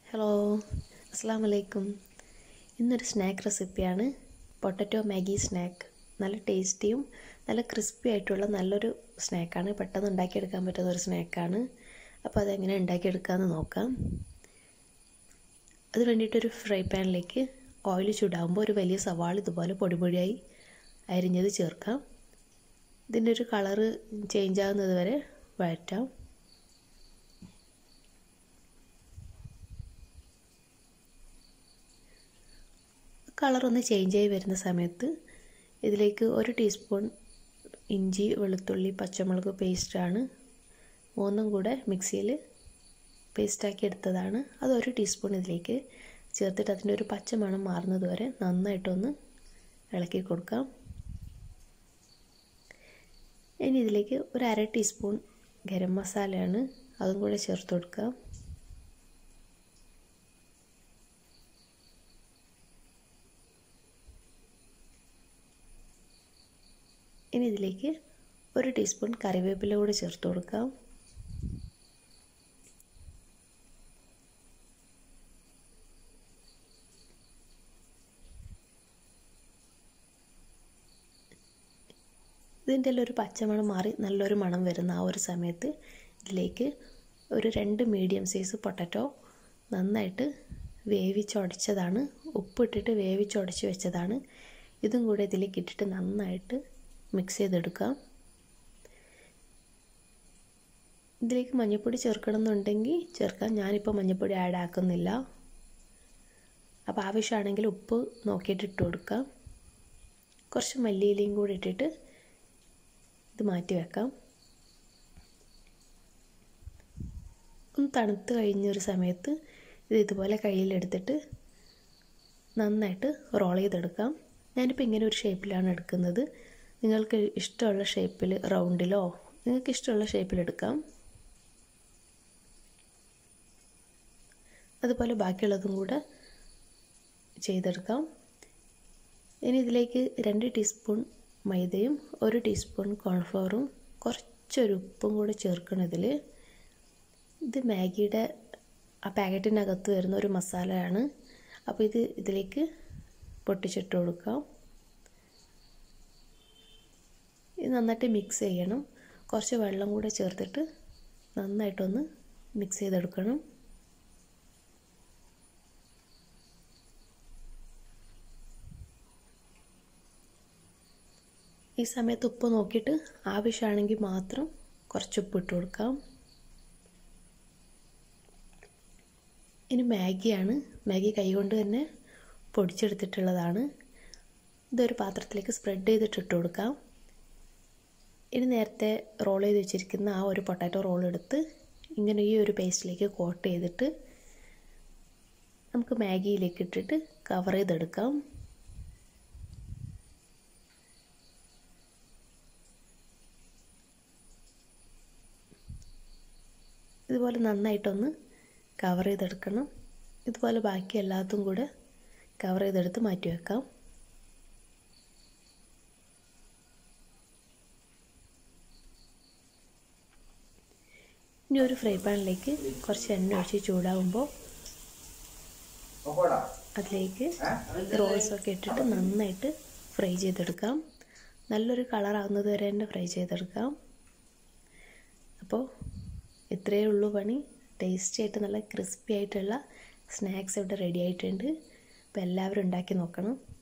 hello അസ്സാം വലൈക്കും ഇന്നൊരു സ്നാക്ക് റെസിപ്പിയാണ് പൊട്ടറ്റോ മാഗി സ്നാക്ക് നല്ല ടേസ്റ്റിയും നല്ല ക്രിസ്പി ആയിട്ടുള്ള നല്ലൊരു സ്നാക്കാണ് പെട്ടെന്ന് ഉണ്ടാക്കിയെടുക്കാൻ പറ്റുന്ന ഒരു സ്നാക്കാണ് അപ്പോൾ അതെങ്ങനെ ഉണ്ടാക്കിയെടുക്കാമെന്ന് നോക്കാം അത് വേണ്ടിയിട്ടൊരു ഫ്രൈ പാനിലേക്ക് ഓയിൽ ചൂടാകുമ്പോൾ ഒരു വലിയ സവാള ഇതുപോലെ പൊടി പൊടിയായി അരിഞ്ഞത് ചേർക്കാം ഇതിൻ്റെ ഒരു കളറ് ചേഞ്ച് ആകുന്നത് വരെ വഴറ്റാം കളറൊന്ന് ചേഞ്ച് ആയി വരുന്ന സമയത്ത് ഇതിലേക്ക് ഒരു ടീസ്പൂൺ ഇഞ്ചി വെളുത്തുള്ളി പച്ചമുളക് പേസ്റ്റാണ് മൂന്നും കൂടെ മിക്സിയിൽ പേസ്റ്റാക്കി എടുത്തതാണ് അത് ഒരു ടീസ്പൂൺ ഇതിലേക്ക് ചേർത്തിട്ട് അതിൻ്റെ ഒരു പച്ച മണം മാറുന്നത് വരെ നന്നായിട്ടൊന്ന് ഇളക്കി കൊടുക്കാം ഇനി ഇതിലേക്ക് ഒരു അര ടീസ്പൂൺ ഗരം മസാലയാണ് അതും കൂടെ ചേർത്ത് കൊടുക്കാം ഇനി ഇതിലേക്ക് ഒരു ടീസ്പൂൺ കറിവേപ്പില കൂടി ചേർത്ത് കൊടുക്കാം ഇതിൻ്റെ എല്ലാം ഒരു പച്ചമണം മാറി നല്ലൊരു മണം വരുന്ന ആ ഒരു സമയത്ത് ഇതിലേക്ക് ഒരു രണ്ട് മീഡിയം സൈസ് പൊട്ടറ്റോ നന്നായിട്ട് വേവിച്ചുടച്ചതാണ് ഉപ്പിട്ടിട്ട് വേവിച്ചുടച്ച് വെച്ചതാണ് ഇതും കൂടെ ഇതിലേക്ക് ഇട്ടിട്ട് നന്നായിട്ട് മിക്സ് ചെയ്തെടുക്കാം ഇതിലേക്ക് മഞ്ഞൾപ്പൊടി ചേർക്കണമെന്നുണ്ടെങ്കിൽ ചേർക്കാം ഞാനിപ്പോൾ മഞ്ഞൾപ്പൊടി ആഡ് ആക്കുന്നില്ല അപ്പോൾ ആവശ്യമാണെങ്കിൽ ഉപ്പ് നോക്കിയിട്ട് ഇട്ട് കൊടുക്കാം കുറച്ച് മല്ലിയിലയും കൂടി ഇട്ടിട്ട് ഇത് മാറ്റി വെക്കാം ഒന്ന് തണുത്ത് കഴിഞ്ഞൊരു സമയത്ത് ഇത് ഇതുപോലെ കയ്യിലെടുത്തിട്ട് നന്നായിട്ട് റോൾ ചെയ്തെടുക്കാം ഞാനിപ്പോൾ ഇങ്ങനെ ഒരു ഷേപ്പിലാണ് എടുക്കുന്നത് നിങ്ങൾക്ക് ഇഷ്ടമുള്ള ഷേപ്പിൽ റൗണ്ടിലോ നിങ്ങൾക്ക് ഇഷ്ടമുള്ള ഷേപ്പിൽ എടുക്കാം അതുപോലെ ബാക്കിയുള്ളതും കൂടെ ചെയ്തെടുക്കാം ഇനി ഇതിലേക്ക് രണ്ട് ടീസ്പൂൺ മൈദയും ഒരു ടീസ്പൂൺ കോൺഫ്ലവറും കുറച്ചൊരു ഉപ്പും കൂടെ ചേർക്കണം ഇതിൽ ഇത് മാഗിയുടെ ആ പാക്കറ്റിനകത്ത് വരുന്ന ഒരു മസാലയാണ് അപ്പോൾ ഇത് ഇതിലേക്ക് പൊട്ടിച്ചിട്ട് കൊടുക്കാം ഇത് നന്നായിട്ട് മിക്സ് ചെയ്യണം കുറച്ച് വെള്ളം കൂടെ ചേർത്തിട്ട് നന്നായിട്ടൊന്ന് മിക്സ് ചെയ്തെടുക്കണം ഈ സമയത്ത് ഉപ്പ് നോക്കിയിട്ട് ആവശ്യമാണെങ്കിൽ മാത്രം കുറച്ച് ഉപ്പ് ഇട്ട് കൊടുക്കാം ഇനി മാഗിയാണ് മാഗി കൈകൊണ്ട് തന്നെ പൊടിച്ചെടുത്തിട്ടുള്ളതാണ് ഇതൊരു പാത്രത്തിലേക്ക് സ്പ്രെഡ് ചെയ്തിട്ട് ഇട്ട് കൊടുക്കാം ഇനി നേരത്തെ റോൾ ചെയ്ത് വെച്ചിരിക്കുന്ന ആ ഒരു പൊട്ടാറ്റോ റോൾ എടുത്ത് ഇങ്ങനെ ഈ ഒരു പേസ്റ്റിലേക്ക് കോട്ട് ചെയ്തിട്ട് നമുക്ക് മാഗിയിലേക്ക് ഇട്ടിട്ട് കവർ ചെയ്തെടുക്കാം ഇതുപോലെ നന്നായിട്ടൊന്ന് കവർ ചെയ്തെടുക്കണം ഇതുപോലെ ബാക്കി എല്ലാത്തും കൂടെ കവർ ചെയ്തെടുത്ത് മാറ്റി വെക്കാം ഇനി ഒരു ഫ്രൈ പാനിലേക്ക് കുറച്ച് എണ്ണ ഒഴിച്ച് ചൂടാകുമ്പോൾ അതിലേക്ക് റോൾസൊക്കെ ഇട്ടിട്ട് നന്നായിട്ട് ഫ്രൈ ചെയ്തെടുക്കാം നല്ലൊരു കളറാകുന്നത് വരെ തന്നെ ഫ്രൈ ചെയ്തെടുക്കാം അപ്പോൾ ഇത്രയേ ഉള്ളൂ പണി ടേസ്റ്റി ആയിട്ട് നല്ല ക്രിസ്പി ആയിട്ടുള്ള സ്നാക്സ് ഇവിടെ റെഡി ആയിട്ടുണ്ട് അപ്പോൾ എല്ലാവരും ഉണ്ടാക്കി നോക്കണം